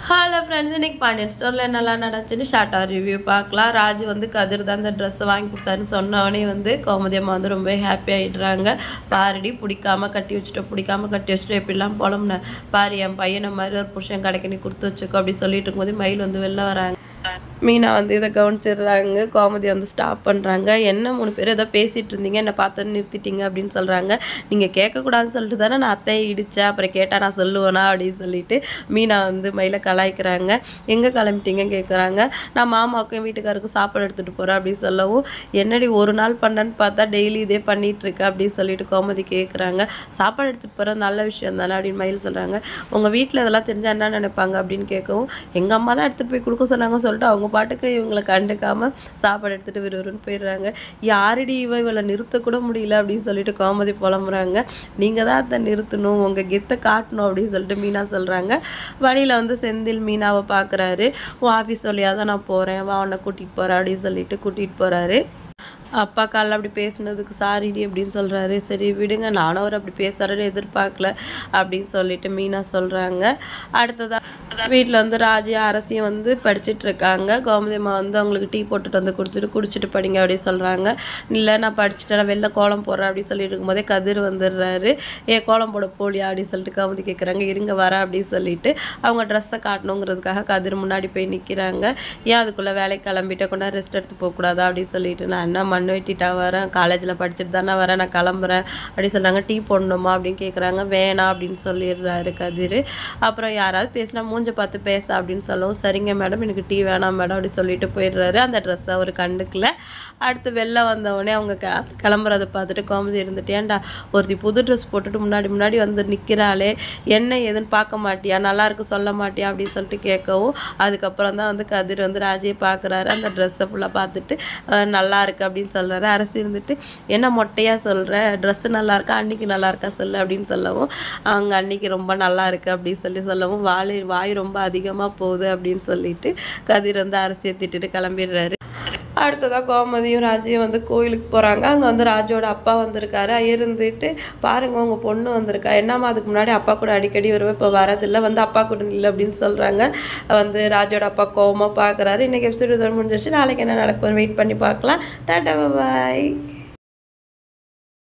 hello friends இன்னைக்கு பாண்டியன் ஸ்டோரில் என்னெல்லாம் நடந்துச்சுன்னு ஷார்ட்டாக ரிவ்யூ பார்க்கலாம் ராஜு வந்து கதிர் தான் இந்த ட்ரெஸ்ஸை வாங்கி கொடுத்தாருன்னு சொன்னவொடனே வந்து கோமதி அம்மா வந்து ரொம்ப ஹாப்பி ஆகிடுறாங்க பாரடி பிடிக்காம கட்டி வச்சுட்டு பிடிக்காம கட்டி வச்சுட்டு எப்படிலாம் புலம்புன பாரு என் பையனை மாதிரி ஒரு புருஷன் கடைக்கு நீ கொடுத்து வச்சுக்கோ அப்படி சொல்லிட்டு இருக்கும்போது மயில் வந்து வெளில வராங்க மீனா வந்து இதை கவனிச்சிடுறாங்க கோமதி வந்து ஸ்டாப் பண்ணுறாங்க என்ன மூணு பேர் ஏதோ பேசிகிட்டு இருந்தீங்க என்னை பார்த்து நிறுத்திட்டீங்க அப்படின்னு சொல்கிறாங்க நீங்கள் கேட்கக்கூடாதுன்னு சொல்லிட்டு தானே நான் அத்தையை இடித்தேன் அப்புறம் கேட்டால் நான் சொல்லுவேனா அப்படின்னு சொல்லிட்டு மீனா வந்து மயில கலாய்க்கிறாங்க எங்கே கிளம்பிட்டீங்க கேட்குறாங்க நான் மாமாவுக்கும் வீட்டுக்காருக்கும் சாப்பாடு எடுத்துகிட்டு போகிறேன் அப்படின்னு சொல்லவும் என்னடி ஒரு நாள் பண்ணேன்னு பார்த்தா டெய்லி இதே பண்ணிட்டு இருக்க அப்படின்னு சொல்லிட்டு கோமதி கேட்குறாங்க சாப்பாடு எடுத்துகிட்டு போகிறது நல்ல விஷயம் தானே அப்படின்னு மயில் சொல்கிறாங்க உங்கள் வீட்டில் இதெல்லாம் தெரிஞ்சால் என்ன நினைப்பாங்க அப்படின்னு கேட்கவும் எங்கள் அம்மா தான் எடுத்துகிட்டு போய் கொடுக்க சொன்னாங்க சொல்லிட்டு அவங்க பாட்டுக்கு இவங்களை கண்டுக்காமல் சாப்பாடு எடுத்துகிட்டு விறுவிறுன்னு போயிடுறாங்க யாரடி இவ இவளை நிறுத்தக்கூட முடியல அப்படின்னு சொல்லிட்டு கோமதி புலம்புறாங்க நீங்கள் தான் அதை நிறுத்தணும் உங்கள் கெத்தை காட்டணும் அப்படின்னு சொல்லிட்டு மீனா சொல்கிறாங்க வழியில் வந்து செந்தில் மீனாவை பார்க்குறாரு உன் ஆஃபீஸ் வழியாக தான் நான் போகிறேன் வா உன்னை கூட்டிகிட்டு போகிறேன் அப்படின்னு சொல்லிட்டு கூட்டிகிட்டு போகிறாரு அப்பா காலைல அப்படி பேசுனதுக்கு சாரிடி அப்படின்னு சொல்கிறாரு சரி விடுங்க நானும் அவர் அப்படி பேசுறாரு எதிர்பார்க்கல அப்படின்னு சொல்லிட்டு மீனா சொல்கிறாங்க அடுத்ததாக வீட்டில் வந்து ராஜி அரசியும் வந்து படிச்சுட்டு இருக்காங்க கோமதி அம்மா வந்து அவங்களுக்கு டீ போட்டுட்டு வந்து குடிச்சிட்டு குடிச்சிட்டு படிங்க அப்படின்னு சொல்கிறாங்க இல்லை நான் படிச்சுட்டேன் நான் வெளில கோலம் போடுறேன் அப்படின்னு சொல்லிட்டு இருக்கும்போதே கதிர் வந்துடுறாரு ஏ கோலம் போட போலியா அப்படின்னு சொல்லிட்டு கோமதி கேட்குறாங்க இருங்க வரேன் அப்படின்னு சொல்லிட்டு அவங்க ட்ரெஸ்ஸை காட்டணுங்கிறதுக்காக கதிர் முன்னாடி போய் நிற்கிறாங்க ஏன் அதுக்குள்ளே வேலைக்கு கிளம்பிட்டு கொண்டா ரெஸ்ட் எடுத்து போகக்கூடாதா அப்படின்னு சொல்லிட்டு நான் என்ன மண் வெட்டிட்டா வரேன் காலேஜில் படிச்சுட்டு தானே வரேன் நான் கிளம்புறேன் அப்படின்னு சொல்கிறாங்க டீ போடணுமா அப்படின்னு கேட்குறாங்க வேணாம் அப்படின்னு சொல்லிடுறாரு கதிர் அப்புறம் யாராவது பேசினா மூஞ்ச பார்த்து பேச அப்படின்னு சொல்லவும் சரிங்க மேடம் எனக்கு டீ வேணாம் மேடம் அப்படி சொல்லிட்டு போயிடுறாரு அந்த ட்ரெஸ்ஸை அவர் கண்டுக்கல அடுத்து வெளில வந்தவொடனே அவங்க க கிளம்புறதை பார்த்துட்டு கோமதி இருந்துட்டு ஏன்டா ஒருத்தி புது ட்ரெஸ் போட்டுட்டு முன்னாடி முன்னாடி வந்து நிற்கிறாளே என்ன ஏதுன்னு பார்க்க மாட்டியா நல்லா இருக்கு சொல்ல மாட்டியா அப்படின்னு சொல்லிட்டு கேட்கவும் அதுக்கப்புறம் தான் வந்து கதிர் வந்து ராஜியை பார்க்குறாரு அந்த ட்ரெஸ்ஸை ஃபுல்லாக பார்த்துட்டு அஹ், நல்லா இருக்கு அப்படின்னு சொல்கிறாரு அரசு இருந்துட்டு என்ன மொட்டையாக சொல்கிற ட்ரெஸ்ஸு நல்லா இருக்கா அன்னைக்கு நல்லா இருக்கா சொல்லு அப்படின்னு சொல்லவும் அவங்க அன்னைக்கு ரொம்ப நல்லா இருக்கு அப்படின்னு சொல்லி சொல்லவும் வாய் வாய் ரொம்ப அதிகமாக போகுது அப்படின்னு சொல்லிட்டு கதிர் வந்து அரசியை திட்டுட்டு கிளம்பிடுறாரு அடுத்ததாக கோமதியும் ராஜியும் வந்து கோயிலுக்கு போகிறாங்க அங்கே வந்து ராஜோட அப்பா வந்திருக்காரு இருந்துட்டு பாருங்க உங்கள் பொண்ணு வந்திருக்கா என்னம்மா அதுக்கு முன்னாடி அப்பா கூட அடிக்கடி வருவேன் இப்போ வரதில்லை வந்து அப்பா கூட இல்லை அப்படின்னு சொல்கிறாங்க வந்து ராஜோட அப்பா கோவமாக பார்க்குறாரு இன்றைக்கி எபிசோட் முடிஞ்சிருச்சு நாளைக்கு என்ன நடக்கும் வெயிட் பண்ணி பார்க்கலாம் டாட்டா பாய்